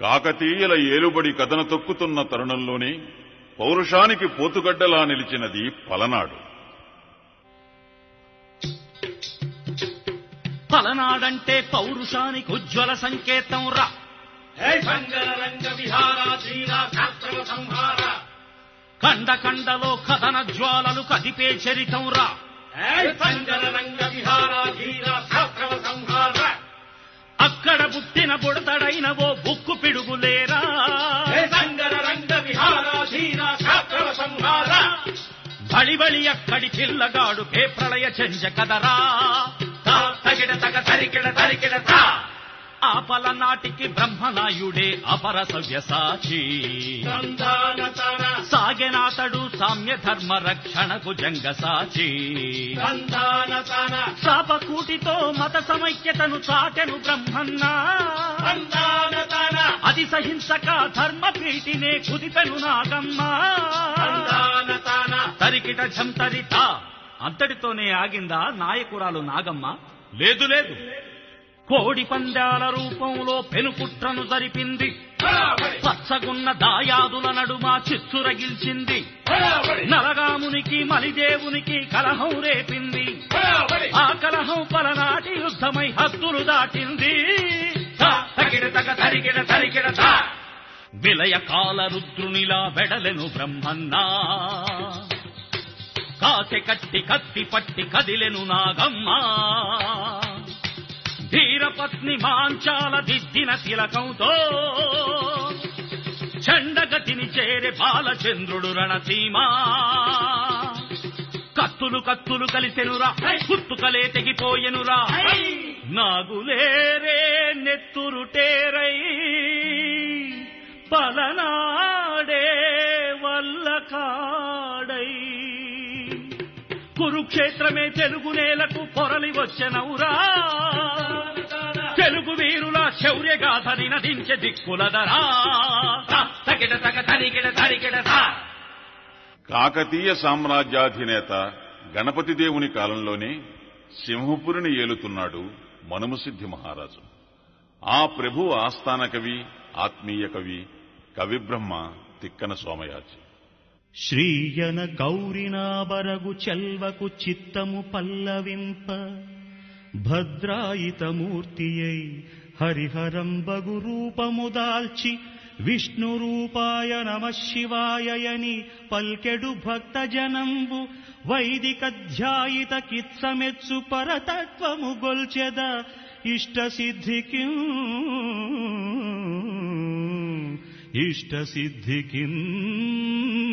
కాకతీయుల ఏలుబడి కథన తొక్కుతున్న తరుణంలోనే పౌరుషానికి పోతుగడ్డలా నిలిచినది పలనాడు పలనాడంటే పౌరుషానికి ఉజ్వల సంకేతం రా రంగ విహారాధీన శాస్త్రవ సంహార కండ కండలో కథన జ్వాలలు కదిపే చరితం రా సంగర రంగ విహారాధీన శాస్త్రవ సంహార అక్కడ పుట్టిన బుడతడైన ఓ బుక్కు పిడుగులేరా సంగర రంగ విహారాధీన శాస్త్రవ సంహార బళి బళి అక్కడి పిల్లగాడు పే ప్రళయ చెంజ కదరా తా తగిడ తగ తరికిడ తరికిడ తా ఆపల నాటికి బ్రహ్మనాయుడే అపర సవ్యసాచి సంధాన తన సాగెనాతడు సామ్య ధర్మ రక్షణకు జంగసాచి సంధాన తన శాపకూటితో మత సమైక్యతను చాటెను బ్రహ్మన్న సంధాన తన అది సహింసక ధర్మ ప్రీతినే కుదిపెను నాగమ్మ సంధాన తన తరికిట ఝంతరిత అంతటితోనే ఆగిందా నాయకురాలు నాగమ్మ లేదు లేదు కోడి పందాల రూపంలో పెనుకుట్రను జరిపింది బరాబరి పచ్చగున్న దాయాదుల నడుమ చిచ్చురగిల్చింది బరాబరి నరగామునికి మలిదేవునికి కలహం రేపింది బరాబరి ఆ కలహం పలనాటి యుద్ధమై హద్దులు దాటింది తా తగిడ తగ తరికిడ తరికిడ తా విలయ కాల రుద్రునిలా వెడలెను బ్రహ్మన్నా కాసె కట్టి కత్తి పట్టి కదిలెను నాగమ్మ ధీరపత్ని మాంచాల దిద్దిన తిలకంతో చండగతిని చేరే బాలచంద్రుడు రణసీమా కత్తులు కత్తులు కలిసెనురా కుత్తుకలే తెగిపోయెనురా నాగులేరే నెత్తురుటేరై పలనాడే వల్ల కాడై కురుక్షేత్రమే తెలుగు నేలకు పొరలి వచ్చెనవురా తెలుగు వీరుల శౌర్యగాథని నదించే దిక్కులదరా తా తగిడ తగ తరికిడ తరికిడ తా కాకతీయ సామ్రాజ్యాధినేత గణపతి దేవుని కాలంలోనే సింహపురిని ఏలుతున్నాడు మనుమసిద్ధి మహారాజు ఆ ప్రభు ఆస్థాన కవి ఆత్మీయ కవి కవిబ్రహ్మ తిక్కన సోమయాజి శ్రీయన గౌరినాబరగు చెల్వకు చిత్తము పల్లవింప భద్రాయితమూర్తియై హరిహరంబగు రూపము దాల్చి విష్ణు రూపాయ నమ శివాయని పల్కెడు భక్త జనంబు వైదిక ధ్యాయిత కిత్సమెత్సు పరతత్వము గొల్చెద ఇష్ట సిద్ధికి ఇష్ట సిద్ధికి